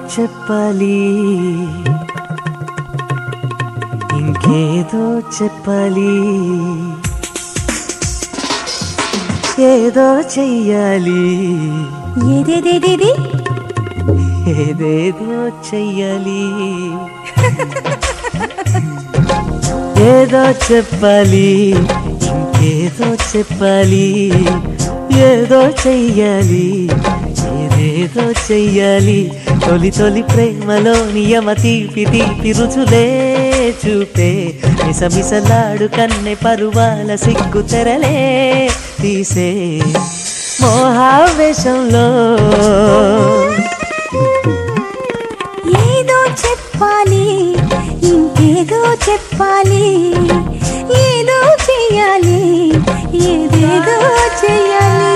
చెప్పాలి ఇంకేదో చెప్పాలి ఏదో చెయ్యాలి ఏదేదేదేది ఏదేదో చెయ్యాలి ఏదో చెప్పాలి ఇంకేదో చెప్పాలి ఏదో చెయ్యాలి ఏదేదో చెయ్యాలి తొలి తొలి ప్రేమలో నియమ తీపి తీపి రుచులే చూపే మిసమిసలాడు కన్నె పరువాల సిగ్గు తెరలే తీసే మోహావేశంలో ఏదో చెప్పాలి ఇంకేదో చెప్పాలి ఏదో చెయ్యాలి ఏదేదో చెయ్యాలి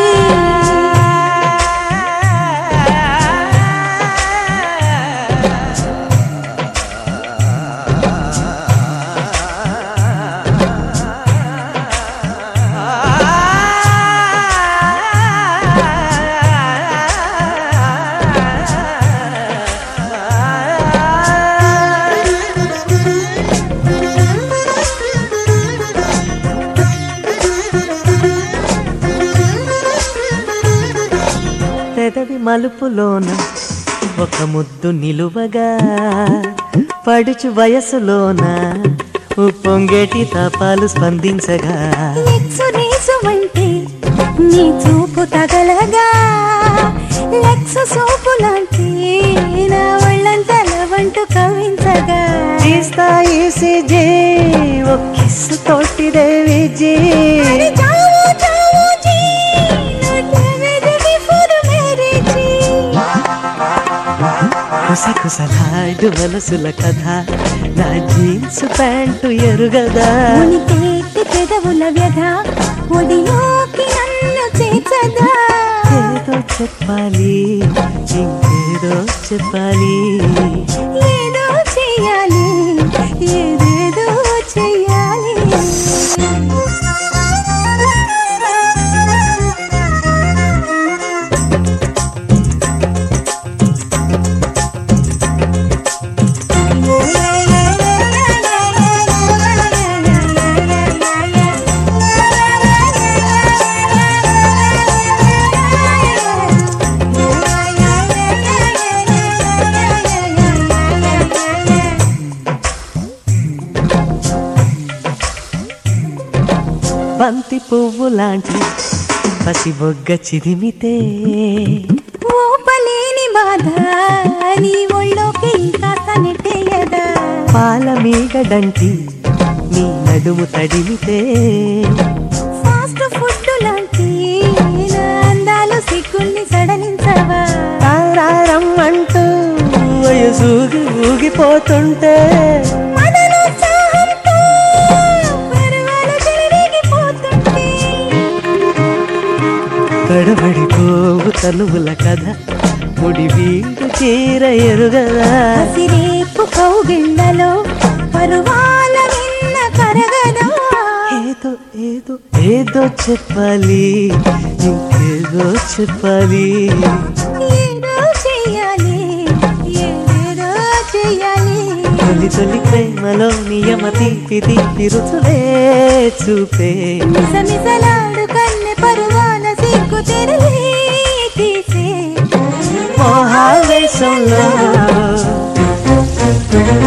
పెదవి మలుపులోన ఒక ముద్దు నిలువగా పడుచు వయసులోన ఉప్పొంగేటి తాపాలు స్పందించగా లెక్సు నీసు అంటే నీ చూపు తగలగా లెక్సు సోపు లాంటి నా ఒళ్ళంతా లవంటు కవించగా తీస్తా ఈసీజీ ఒక కిస్సు తోటిదే విజీ అరే జావో జావో జీ నాట్ వెరీ ఫర్ మ్యారేజ్ కుసకుసలాడు మనసుల కథ నా జీన్స్ ప్యాంటు ఎరుగదా ఉనికేటి పెదవుల వ్యధ ఒడిలోకి నన్ను చేర్చదా ఏదో చెప్పాలి ఇంకేదో చెప్పాలి ఏదో చెయ్యాలి ఏదేదో చెయ్యాలి బంతి పువ్వు లాంటి పసి బొగ్గ చిదిమితే ఊపలేని బాధ నీ ఒళ్ళోకి కాస్త నెట్టేయదా పాల మీగడంటి నీ నడుము తడిమితే ఫాస్ట్ ఫుడ్ లాంటి నా అందాలు సిగ్గుల్ని సడలించవా తారారం అంటూ వయసూగి ఊగిపోతుంటే మనలోత్సాహంతో పరవాలు చెలరేగిపోతుంటే తడబడిపోవు తనువుల కథ ముడి వీడు చీర ఎరుగదా హసిరేపు కౌగిళ్ళలో పరువాల విన్న కరగదా ఏదో ఏదో ఏదో చెప్పాలి ఇంకేదో చెప్పాలి ఏదో చెయ్యాలి ఏదేదో చెయ్యాలి తొలి తొలి ప్రేమలో నియమ తీపి తీపి రుచులే చూపే మిసమిసలాడు కన్నె పరువాల సిగ్గు తెరలే తీసే మోహావేశంలో